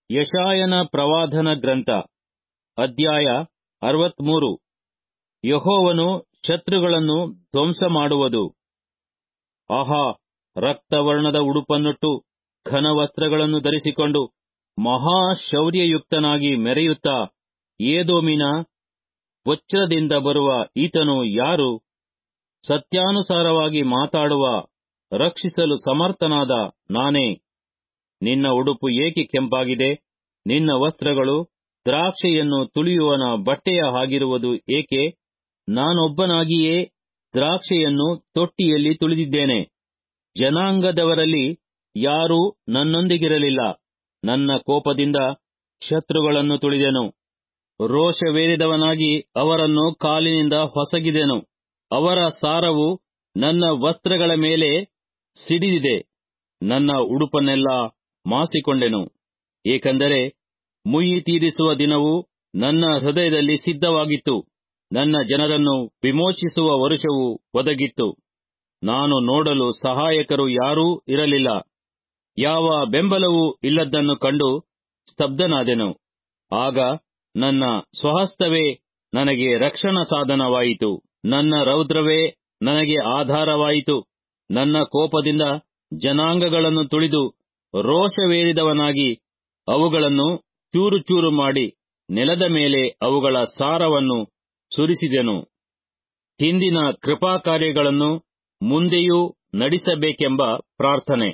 ಯಶಾಯನ ಪ್ರವಾದನ ಗ್ರಂಥ ಅಧ್ಯಾಯ ಅರವತ್ಮೂರು ಯಹೋವನು ಶತ್ರುಗಳನ್ನು ಧ್ವಂಸ ಮಾಡುವುದು ಆಹಾ ರಕ್ತವರ್ಣದ ಉಡುಪನ್ನುಟ್ಟು ಘನವಸ್ತ್ರಗಳನ್ನು ಧರಿಸಿಕೊಂಡು ಮಹಾಶೌರ್ಯಯುಕ್ತನಾಗಿ ಮೆರೆಯುತ್ತಾ ಏದೋಮಿನ ವಜ್ರದಿಂದ ಬರುವ ಈತನು ಯಾರು ಸತ್ಯಾನುಸಾರವಾಗಿ ಮಾತಾಡುವ ರಕ್ಷಿಸಲು ಸಮರ್ಥನಾದ ನಾನೇ ನಿನ್ನ ಉಡುಪು ಏಕೆ ಕೆಂಪಾಗಿದೆ ನಿನ್ನ ವಸ್ತ್ರಗಳು ದ್ರಾಕ್ಷೆಯನ್ನು ತುಳಿಯುವನ ಬಟ್ಟೆಯ ಹಾಗಿರುವುದು ಏಕೆ ನಾನೊಬ್ಬನಾಗಿಯೇ ದ್ರಾಕ್ಷೆಯನ್ನು ತೊಟ್ಟಿಯಲ್ಲಿ ತುಳಿದಿದ್ದೇನೆ ಜನಾಂಗದವರಲ್ಲಿ ಯಾರೂ ನನ್ನೊಂದಿಗಿರಲಿಲ್ಲ ನನ್ನ ಕೋಪದಿಂದ ಶತ್ರುಗಳನ್ನು ತುಳಿದೆನು ರೋಷವೇರಿದವನಾಗಿ ಅವರನ್ನು ಕಾಲಿನಿಂದ ಹೊಸಗಿದೆನು ಅವರ ಸಾರವು ನನ್ನ ವಸ್ತ್ರಗಳ ಮೇಲೆ ಸಿಡಿದಿದೆ ನನ್ನ ಉಡುಪನ್ನೆಲ್ಲ ಮಾಸಿಕೊಂಡೆನು ಏಕೆಂದರೆ ಮುಯ್ಯಿ ತೀರಿಸುವ ದಿನವು ನನ್ನ ಹೃದಯದಲ್ಲಿ ಸಿದ್ಧವಾಗಿತ್ತು ನನ್ನ ಜನರನ್ನು ವಿಮೋಚಿಸುವ ವರುಷವು ಒದಗಿತ್ತು ನಾನು ನೋಡಲು ಸಹಾಯಕರು ಯಾರೂ ಇರಲಿಲ್ಲ ಯಾವ ಬೆಂಬಲವೂ ಇಲ್ಲದ್ದನ್ನು ಕಂಡು ಸ್ತಬ್ಧನಾದೆನು ಆಗ ನನ್ನ ಸ್ವಹಸ್ತವೇ ನನಗೆ ರಕ್ಷಣಾ ಸಾಧನವಾಯಿತು ನನ್ನ ರೌದ್ರವೇ ನನಗೆ ಆಧಾರವಾಯಿತು ನನ್ನ ಕೋಪದಿಂದ ಜನಾಂಗಗಳನ್ನು ತುಳಿದು ರೋಷವೇರಿದವನಾಗಿ ಅವುಗಳನ್ನು ಚೂರು ಚೂರು ಮಾಡಿ ನೆಲದ ಮೇಲೆ ಅವುಗಳ ಸಾರವನ್ನು ಸುರಿಸಿದೆನು ಹಿಂದಿನ ಕೃಪಾಕಾರ್ಯಗಳನ್ನು ಮುಂದೆಯೂ ನಡೆಸಬೇಕೆಂಬ ಪ್ರಾರ್ಥನೆ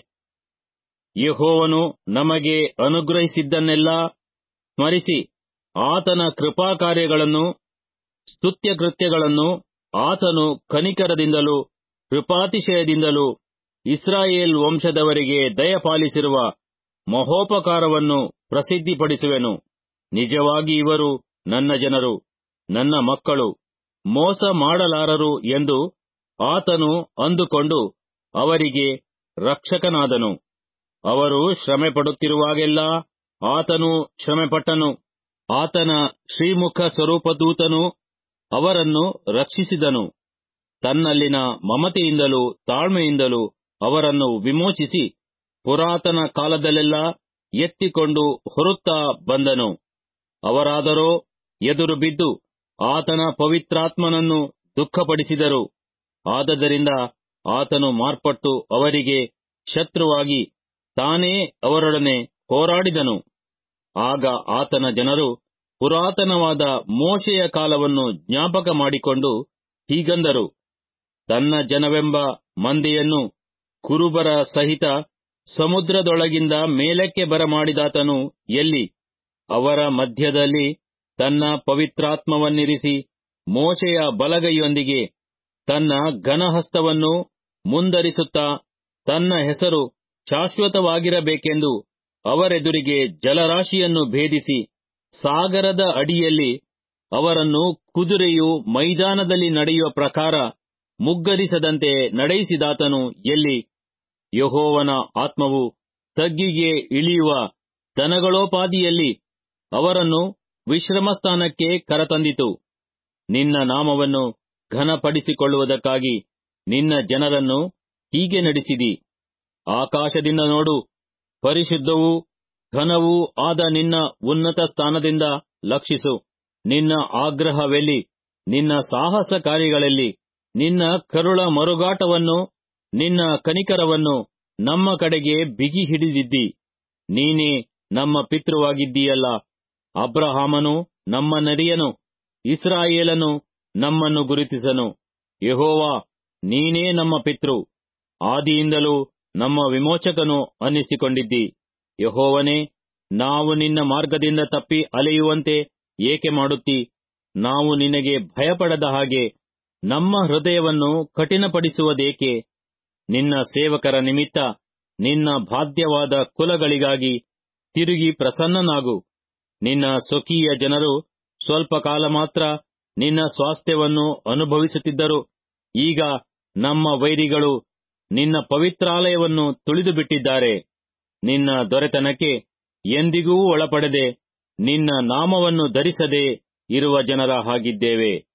ಯಹೋವನು ನಮಗೆ ಅನುಗ್ರಹಿಸಿದ್ದನ್ನೆಲ್ಲ ಸ್ಮರಿಸಿ ಆತನ ಕೃಪಾಕಾರ್ಯಗಳನ್ನು ಸ್ತುತ್ಯಕೃತ್ಯಗಳನ್ನು ಆತನು ಕನಿಕರದಿಂದಲೂ ಕೃಪಾತಿಶಯದಿಂದಲೂ ಇಸ್ರಾಯೇಲ್ ವಂಶದವರಿಗೆ ದಯಪಾಲಿಸಿರುವ ಮಹೋಪಕಾರವನ್ನು ಪ್ರಸಿದ್ಧಿಪಡಿಸುವೆನು ನಿಜವಾಗಿ ಇವರು ನನ್ನ ಜನರು ನನ್ನ ಮಕ್ಕಳು ಮೋಸ ಮಾಡಲಾರರು ಎಂದು ಆತನು ಅಂದುಕೊಂಡು ಅವರಿಗೆ ರಕ್ಷಕನಾದನು ಅವರು ಶ್ರಮೆಪಡುತ್ತಿರುವಾಗೆಲ್ಲ ಆತನು ಶ್ರಮೆಪಟ್ಟನು ಆತನ ಶ್ರೀಮುಖ ಸ್ವರೂಪದೂತನು ಅವರನ್ನು ರಕ್ಷಿಸಿದನು ತನ್ನಲ್ಲಿನ ಮಮತೆಯಿಂದಲೂ ತಾಳ್ಮೆಯಿಂದಲೂ ಅವರನ್ನು ವಿಮೋಚಿಸಿ ಪುರಾತನ ಕಾಲದಲ್ಲೆಲ್ಲ ಎತ್ತಿಕೊಂಡು ಹೊರುತ್ತಾ ಬಂದನು ಅವರಾದರೋ ಎದುರು ಬಿದ್ದು ಆತನ ಪವಿತ್ರಾತ್ಮನನ್ನು ದುಃಖಪಡಿಸಿದರು ಆದದರಿಂದ ಆತನು ಮಾರ್ಪಟ್ಟು ಅವರಿಗೆ ಶತ್ರುವಾಗಿ ತಾನೇ ಅವರೊಡನೆ ಹೋರಾಡಿದನು ಆಗ ಆತನ ಜನರು ಪುರಾತನವಾದ ಮೋಶೆಯ ಕಾಲವನ್ನು ಜ್ಞಾಪಕ ಮಾಡಿಕೊಂಡು ಹೀಗಂದರು ತನ್ನ ಜನವೆಂಬ ಮಂದೆಯನ್ನು ಕುರುಬರ ಸಹಿತ ಸಮುದ್ರದೊಳಗಿಂದ ಮೇಲಕ್ಕೆ ಬರಮಾಡಿದಾತನು ಎಲ್ಲಿ ಅವರ ಮಧ್ಯದಲ್ಲಿ ತನ್ನ ಪವಿತ್ರಾತ್ಮವನ್ನಿರಿಸಿ ಮೋಶೆಯ ಬಲಗೈಯೊಂದಿಗೆ ತನ್ನ ಘನಹಸ್ತವನ್ನು ಮುಂದರಿಸುತ್ತಾ ತನ್ನ ಹೆಸರು ಶಾಶ್ವತವಾಗಿರಬೇಕೆಂದು ಅವರೆದುರಿಗೆ ಜಲರಾಶಿಯನ್ನು ಭೇದಿಸಿ ಸಾಗರದ ಅಡಿಯಲ್ಲಿ ಅವರನ್ನು ಕುದುರೆಯು ಮೈದಾನದಲ್ಲಿ ನಡೆಯುವ ಪ್ರಕಾರ ಮುಗ್ಗರಿಸದಂತೆ ನಡೆಯಿಸಿದಾತನು ಎಲ್ಲಿ ಯಹೋವನ ಆತ್ಮವು ತಗ್ಗಿಗೆ ಇಳಿಯುವ ದನಗಳೋಪಾದಿಯಲ್ಲಿ ಅವರನ್ನು ವಿಶ್ರಮಸ್ಥಾನಕ್ಕೆ ಕರತಂದಿತು ನಿನ್ನ ನಾಮವನ್ನು ಘನಪಡಿಸಿಕೊಳ್ಳುವುದಕ್ಕಾಗಿ ನಿನ್ನ ಜನರನ್ನು ಹೀಗೆ ನಡೆಸಿದಿ ಆಕಾಶದಿಂದ ನೋಡು ಪರಿಶುದ್ಧವೂ ಘನವೂ ಆದ ನಿನ್ನ ಉನ್ನತ ಸ್ಥಾನದಿಂದ ಲಕ್ಷಿಸು ನಿನ್ನ ಆಗ್ರಹವೆಲ್ಲಿ ನಿನ್ನ ಸಾಹಸ ಕಾರ್ಯಗಳಲ್ಲಿ ನಿನ್ನ ಕರುಳ ಮರುಗಾಟವನ್ನು ನಿನ್ನ ಕನಿಕರವನ್ನು ನಮ್ಮ ಕಡೆಗೆ ಬಿಗಿ ಹಿಡಿದಿದ್ದಿ ನೀನೇ ನಮ್ಮ ಪಿತೃವಾಗಿದ್ದೀಯಲ್ಲ ಅಬ್ರಹಾಮನು ನಮ್ಮ ನೆರೆಯನು ಇಸ್ರಾಯೇಲನು ನಮ್ಮನ್ನು ಗುರುತಿಸನು ಯಹೋವಾ ನೀನೇ ನಮ್ಮ ಪಿತೃ ಆದಿಯಿಂದಲೂ ನಮ್ಮ ವಿಮೋಚಕನು ಅನ್ನಿಸಿಕೊಂಡಿದ್ದಿ ಯಹೋವನೇ ನಾವು ನಿನ್ನ ಮಾರ್ಗದಿಂದ ತಪ್ಪಿ ಅಲೆಯುವಂತೆ ಏಕೆ ಮಾಡುತ್ತಿ ನಾವು ನಿನಗೆ ಭಯಪಡದ ಹಾಗೆ ನಮ್ಮ ಹೃದಯವನ್ನು ಕಠಿಣಪಡಿಸುವುದೇಕೆ ನಿನ್ನ ಸೇವಕರ ನಿಮಿತ್ತ ನಿನ್ನ ಬಾಧ್ಯವಾದ ಕುಲಗಳಿಗಾಗಿ ತಿರುಗಿ ಪ್ರಸನ್ನನಾಗು ನಿನ್ನ ಸ್ವಕೀಯ ಜನರು ಸ್ವಲ್ಪ ಕಾಲ ಮಾತ್ರ ನಿನ್ನ ಸ್ವಾಸ್ಥ್ಯವನ್ನು ಅನುಭವಿಸುತ್ತಿದ್ದರು ಈಗ ನಮ್ಮ ವೈರಿಗಳು ನಿನ್ನ ಪವಿತ್ರಾಲಯವನ್ನು ತುಳಿದು ಬಿಟ್ಟಿದ್ದಾರೆ ನಿನ್ನ ದೊರೆತನಕ್ಕೆ ಎಂದಿಗೂ ಒಳಪಡದೆ ನಿನ್ನ ನಾಮವನ್ನು ಧರಿಸದೆ ಇರುವ ಜನರ ಹಾಗಿದ್ದೇವೆ